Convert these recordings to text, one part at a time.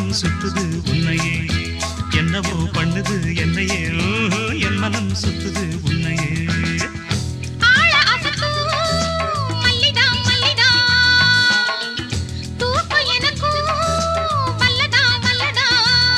மனம் சுத்துது உன்னையே என்னவோ பண்ணுது என்னையே ஓஹோ, என் மனம் சுத்துது உன்னையே ஆள அசத்தும் மல்லிதா மல்லிதா தூக்கம் எனக்கும் வல்லதா வல்லதா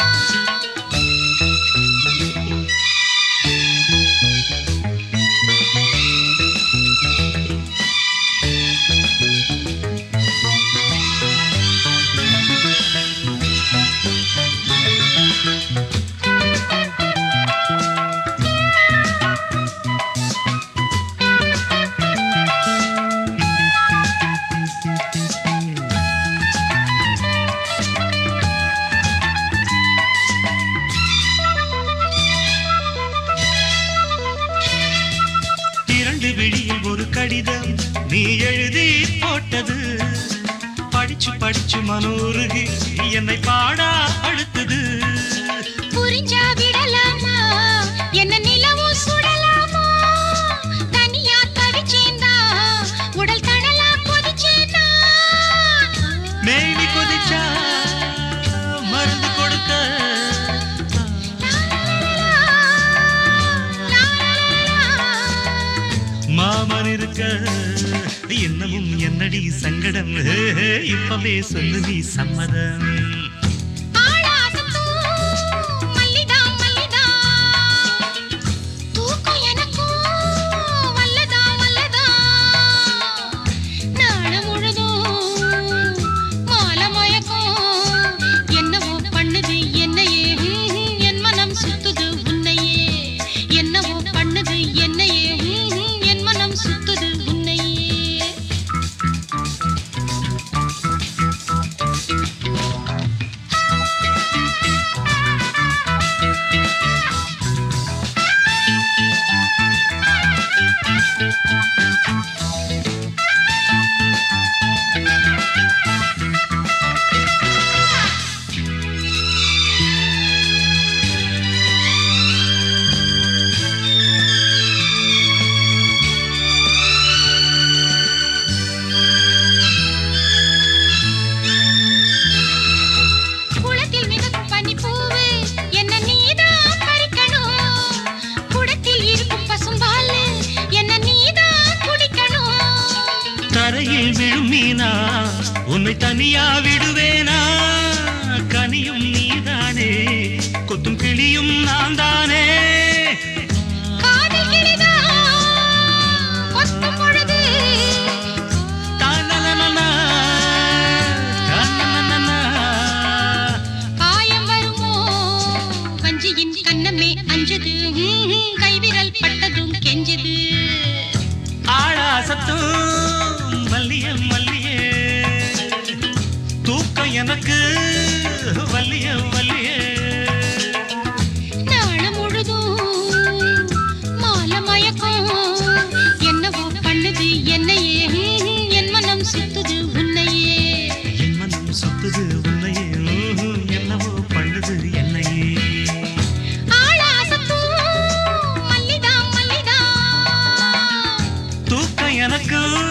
இரண்டு விழியில் ஒரு கடிதம் நீ எழுதி போட்டது படிச்சு படிச்சு மனோருகி என்னை பாடா அழுத்தது புரிஞ்சா விடலாமா என்ன நிலவும் சுடலாமா தனியா தவிச்சேந்தா உடல் தடலா கொதிச்சேந்தா மேனி கொதிச்சா மருந்து கொடுக்க மாமன் இருக்க இன்னமும் என்னடி சங்கடம் ஹே, ஹே, இப்பவே சொல்லு நீ சம்மதம் மல்லிதா மல்லிதா தூக்கம் எனக்கும் வல்லதா வல்லதா நாளை முழுதும் மாலை மயக்கம் என்னவோ பண்ணுது என்னையே ஹம், ஹம், என் மனம் சுத்துது உன்னையே என்னவோ பண்ணுது என்னையே ஹம், ஹம், என் மனம் சுத்துது உன்னையே குளத்தில் மிதக்கும் பனிப்பூவு என்ன நீதான் பறிக்கணும் குடத்தில் இருக்கும் பசும்பால் என்ன நீதான் குடிக்கணும் தரையில் விழும் மீனா உன்னை தனியா விடுவேனா கனியும் நீதானே கொத்தும் கிளியும் நான் தானே காதல் கிளிதான் கொத்தும் பொழுது தானனனனா, தானனனனா. காயம் வருமோ வஞ்சியின் கண்ணமே அஞ்சது ஹம், ஹம், கைவிரல் பட்டதும் கெஞ்சுது ஆழாசத்தும் மல்லிய மல்லியே தூக்கம் எனக்கு வல்லிய வல்லியே நாளை முழுதும் மாலை மயக்கம் என்னவோ பண்ணுது என்னையே ஹம், ஹம், என் மனம் சுத்துது உன்னையே என் மனம் சுத்துது உன்னையே ஊஹும், என்னவோ பண்ணுது என்னையே ஆளாசத்தும் மல்லிதா மல்லிதா தூக்கம் எனக்கு